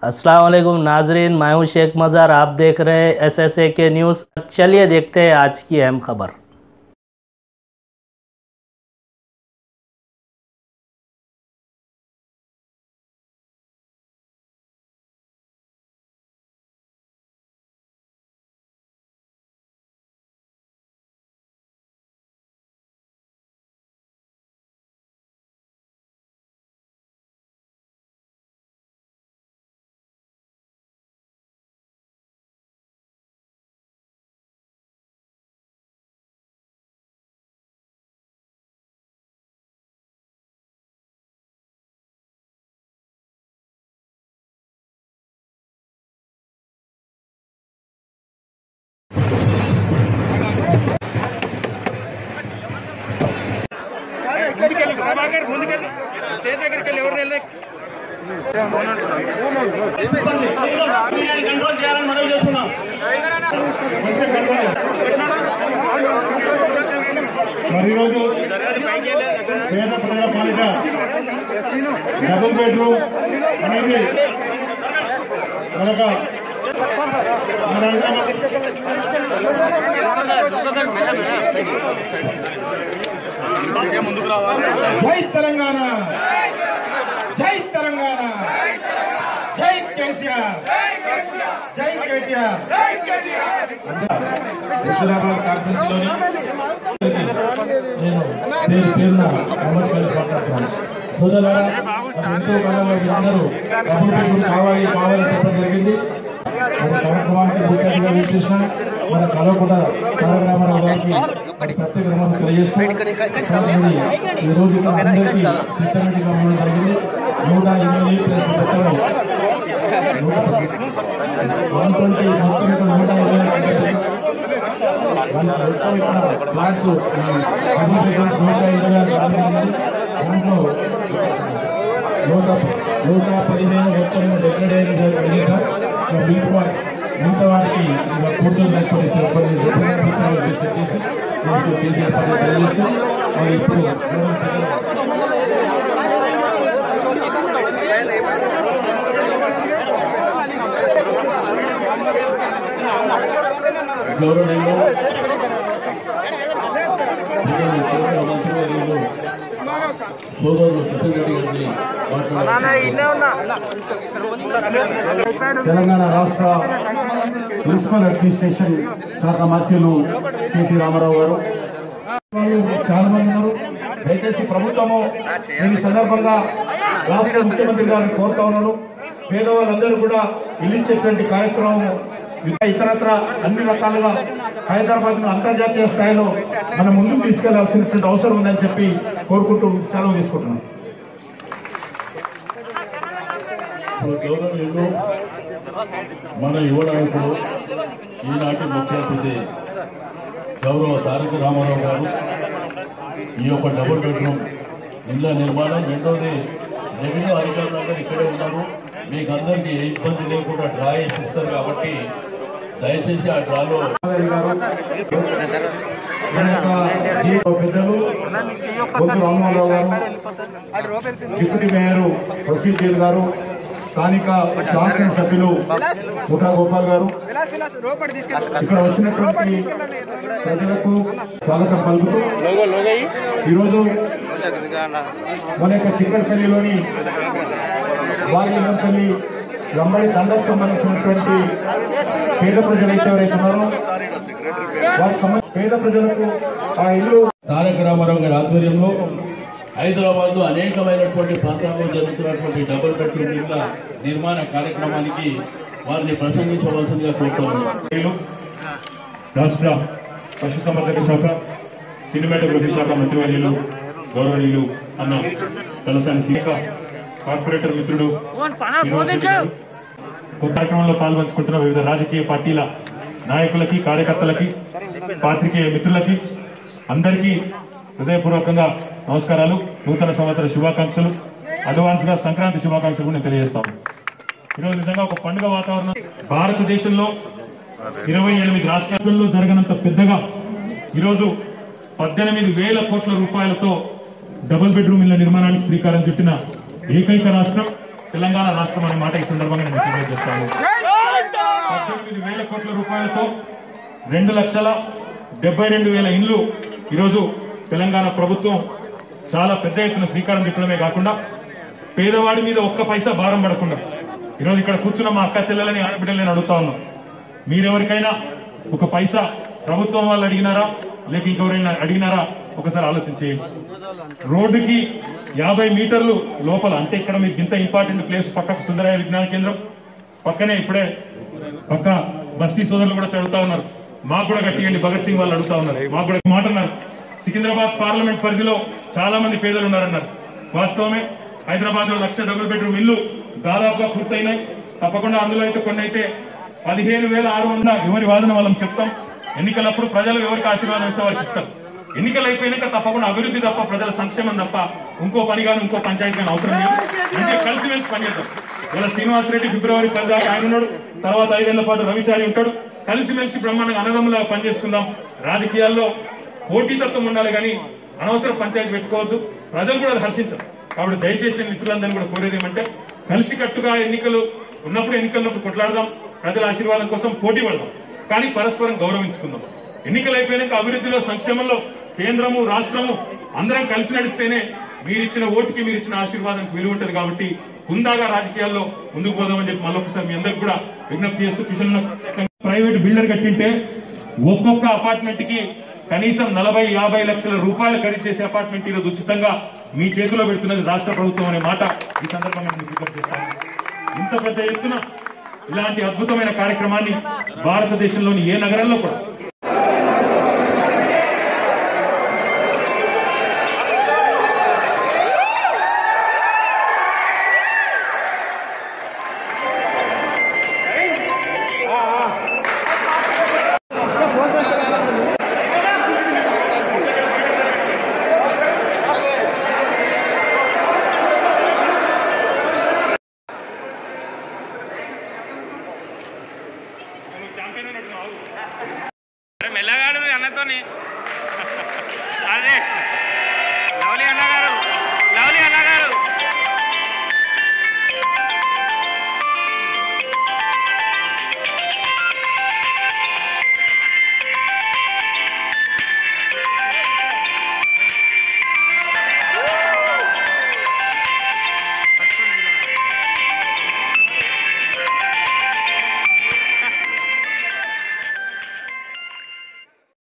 अस्सलाम वालेकुम नाजरीन मैं हूं शेख मज़ार आप देख रहे हैं एस एस ए के न्यूज़ चलिए देखते हैं आज की अहम खबर ముందుకెళ్ళి ప్రభాకర్ ముందుకెళ్ళి స్టేజ్ దగ్గరికి వెళ్ళి ఎవరు వెళ్ళి కంట్రోల్ చేయాలని మనవి చేస్తున్నాం మరి ఈరోజు పేద ప్రజల పాలిట డబుల్ బెడ్రూమ్ అనేది మనక మన హైదరాబాద్ జై తెలంగాణ జై తెలంగాణ జై కేసీఆర్ జై కేటీఆర్ హుస్నాబాద్ కాన్స్టిట్యూన్సీలోని నేను పేరు పేరున నమస్కారం మాట్లాడుతున్నాను సోదరులారా మరి ఎంతో కాలం వారికి అందరూ డబ్బులు పెట్టుకుని కావాలి కావాలి చెప్పడం జరిగింది మన కార్యక్రమానికి ముఖ్య అతిథిగా విచ్చేసిన మన కలవకుండా తారకరామారావు గారికి ప్రత్యేక నమస్కారం తెలియజేస్తూ మరి ఈ రోజు ఇక్కడ అందరికీ సిస్టమేటిక్ గా ఉండడం జరిగింది నూట ఎనిమిది ప్లస్ పెద్దలు వన్ ట్వంటీ మొత్తం ఇక్కడ నూట ఇరవై ఫ్లాట్స్ నూట ఇరవై ఆరు రాజధాని దాంట్లో నూట నూట పదిహేను మొత్తం డెక్కడే మిగతా మిగతా మిగతా వారికి ఇంకా కూర్చొని లేకపోతే సిబ్బంది చేసే పని తెలియజేస్తూ మరి ఇప్పుడు గౌరవనీయులు కేంద్ర మంత్రివర్యులు సోదరులు కిషన్ రెడ్డి గారిని తెలంగాణ రాష్ట్ర మున్సిపల్ అడ్మినిస్ట్రేషన్ శాఖ మంత్రులు కేటీ రామారావు గారు వాళ్ళు చాలా మంది ఉన్నారు దయచేసి ప్రభుత్వము ఈ సందర్భంగా రాష్ట్ర ముఖ్యమంత్రి గారిని కోరుతా ఉన్నాను పేదవాళ్ళందరూ కూడా ఇల్లు ఇచ్చేటువంటి కార్యక్రమం ఇంకా ఇతరత్ర అన్ని రకాలుగా హైదరాబాద్ ను అంతర్జాతీయ స్థాయిలో మనం ముందుకు తీసుకెళ్లాల్సినటువంటి అవసరం ఉందని చెప్పి కోరుకుంటూ సెలవు తీసుకుంటున్నాం గౌరవనీయులు మన యువ నాయకుడు ఈనాటి ముఖ్య అతిథి గౌరవ తారక రామారావు గారు ఈ యొక్క డబుల్ బెడ్రూమ్ ఇళ్ల నిర్మాణం రెండోది రెవెన్యూ అధికారులందరూ ఇక్కడే ఉన్నారు మీకు అందరికీ ఏ ఇబ్బంది లేకుండా డ్రా చేసి ఇస్తారు కాబట్టి దయచేసి ఆ డ్రాలో గారి గారు మన యొక్క ఈ పెద్దలు బొద్దు రామారావు గారు డిప్యూటీ మేయర్ ప్రొసీజర్ గారు స్థానిక శాసన సభ్యులు ముఠా గోపాల్ గారు విలాస్ విలాస్ రోపడి తీసుకెళ్ళి ఇక్కడ వచ్చినటువంటి ప్రజలకు స్వాగతం పలుకుతూ ఈరోజు మన యొక్క చిక్కడపల్లిలోని వారిపల్లి లంబడి తండకు సంబంధించినటువంటి పేద ప్రజలైతే ఎవరైతే ఉన్నారో వారికి సంబంధించి పేద ప్రజలకు ఆ ఇల్లు తారక రామారావు గారి ఆధ్వర్యంలో హైదరాబాద్ లో అనేకమైనటువంటి ప్రాంతాల్లో జరుగుతున్నటువంటి డబుల్ బెడ్రూమ్ ఇళ్ల నిర్మాణ కార్యక్రమానికి వారిని ప్రసంగించవలసిందిగా కోరుతున్నాను వీళ్ళు రాష్ట్ర పశుసంవర్ధక శాఖ సినిమాటోగ్రఫీ శాఖ మంత్రివర్యులు గౌరవనీయులు అన్న తలసాని సీక కార్పొరేటర్ మిత్రుడు శ్రీనివాసరెడ్డి గారు. ఒక కార్యక్రమంలో పాల్పంచుకుంటున్న వివిధ రాజకీయ పార్టీల నాయకులకి కార్యకర్తలకి పాత్రికేయ మిత్రులకి అందరికీ హృదయపూర్వకంగా నమస్కారాలు నూతన సంవత్సర శుభాకాంక్షలు అడ్వాన్స్ గా సంక్రాంతి శుభాకాంక్షలు కూడా నేను తెలియజేస్తాను ఈరోజు నిజంగా ఒక పండుగ వాతావరణం భారతదేశంలో ఇరవై ఎనిమిది రాష్ట్రాల్లో జరగనంత పెద్దగా ఈరోజు పద్దెనిమిది వేల కోట్ల రూపాయలతో డబుల్ బెడ్రూమ్ ఇళ్ల నిర్మాణానికి శ్రీకారం చుట్టిన ఏకైక రాష్ట్రం తెలంగాణ రాష్ట్రం అనే మాట ఈ సందర్భంగా నేను తెలియజేస్తాను పద్దెనిమిది వేల కోట్ల రూపాయలతో రెండు లక్షల డెబ్బై రెండు వేల ఇండ్లు ఈరోజు తెలంగాణ ప్రభుత్వం చాలా పెద్ద ఎత్తున శ్రీకారం చుట్టడమే కాకుండా పేదవాడి మీద ఒక్క పైసా భారం పడకుండా ఈరోజు ఇక్కడ కూర్చున్న మా అక్క చెల్లెలని ఆడబిడ్డలు నేను అడుగుతా ఉన్నా మీరెవరికైనా ఒక పైసా ప్రభుత్వం వాళ్ళు అడిగినారా లేక ఇంకెవరైనా అడిగినారా ఒకసారి ఆలోచన చేయండి రోడ్డుకి యాభై మీటర్లు లోపల అంటే ఇక్కడ మీకు ఇంత ఇంపార్టెంట్ ప్లేస్ పక్కకు సుందరయ్య విజ్ఞాన కేంద్రం పక్కనే ఇప్పుడే పక్క బస్తీ సోదరులు కూడా చదువుతా ఉన్నారు మాకు కూడా కట్టియండి భగత్ సింగ్ వాళ్ళు అడుగుతా ఉన్నారు మాకు కూడా మాట అన్నారు సికింద్రాబాద్ పార్లమెంట్ పరిధిలో చాలా మంది పేదలు ఉన్నారన్నారు వాస్తవమే హైదరాబాద్ లో లక్ష డబుల్ బెడ్రూమ్ ఇల్లు దాదాపుగా పూర్తయినాయి తప్పకుండా అందులో అయితే కొన్ని అయితే పదిహేను వేల ఆరు వందల ఎవరి వాదన వాళ్ళని చెప్తాం ఎన్నికలప్పుడు ప్రజలు ఎవరికి ఆశీర్వాదం ఇస్తే వారికి ఇస్తారు ఎన్నికలు అయిపోయినాక తప్పకుండా అభివృద్ధి తప్ప ప్రజల సంక్షేమం తప్ప ఇంకో పని కానీ ఇంకో పంచాయతీ కానీ అవసరం లేదు అంటే కలిసిమెలిసి పనిచేద్దాం ఇలా శ్రీనివాసరెడ్డి ఫిబ్రవరి పది దాకా ఆయన ఉన్నాడు తర్వాత ఐదేళ్ల పాటు రవిచారి ఉంటాడు కలిసిమెలిసి బ్రహ్మాండంగా అన్నదమ్ములాగా పనిచేసుకుందాం రాజకీయాల్లో పోటీతత్వం ఉండాలి కానీ అనవసర పంచాయతీ పెట్టుకోవద్దు ప్రజలు కూడా అది హర్షించరు కాబట్టి దయచేసి నేను మిత్రులందరినీ కూడా కోరేది ఏమంటే కలిసికట్టుగా ఎన్నికలు ఉన్నప్పుడు ఎన్నికలప్పుడు కొట్లాడదాం ప్రజల ఆశీర్వాదం కోసం పోటీ పడదాం కానీ పరస్పరం గౌరవించుకుందాం ఎన్నికలు అయిపోయినాక అభివృద్ధిలో సంక్షేమంలో కేంద్రము రాష్ట్రము అందరం కలిసి నడిస్తేనే మీరిచ్చిన ఓటుకి మీరిచ్చిన ఆశీర్వాదానికి విలువ ఉంటుంది కాబట్టి హుందాగా రాజకీయాల్లో ముందుకు పోదామని చెప్పి మళ్ళొకసారి మీ అందరికి కూడా విజ్ఞప్తి చేస్తూ కిషన్ ప్రైవేట్ బిల్డర్ కట్టింటే ఒక్కొక్క అపార్ట్మెంట్ కి కనీసం నలభై యాభై లక్షల రూపాయలు ఖరీదు చేసే అపార్ట్మెంట్ ఈరోజు ఉచితంగా మీ చేతిలో పెడుతున్నది రాష్ట్ర ప్రభుత్వం అనే మాట ఈ సందర్భంగా నేను విజ్ఞప్తి చేస్తాను ఇంత పెద్ద ఎత్తున ఇలాంటి అద్భుతమైన కార్యక్రమాన్ని భారతదేశంలోని ఏ నగరంలో కూడా మెల్లగాడు అన్నతోని అదే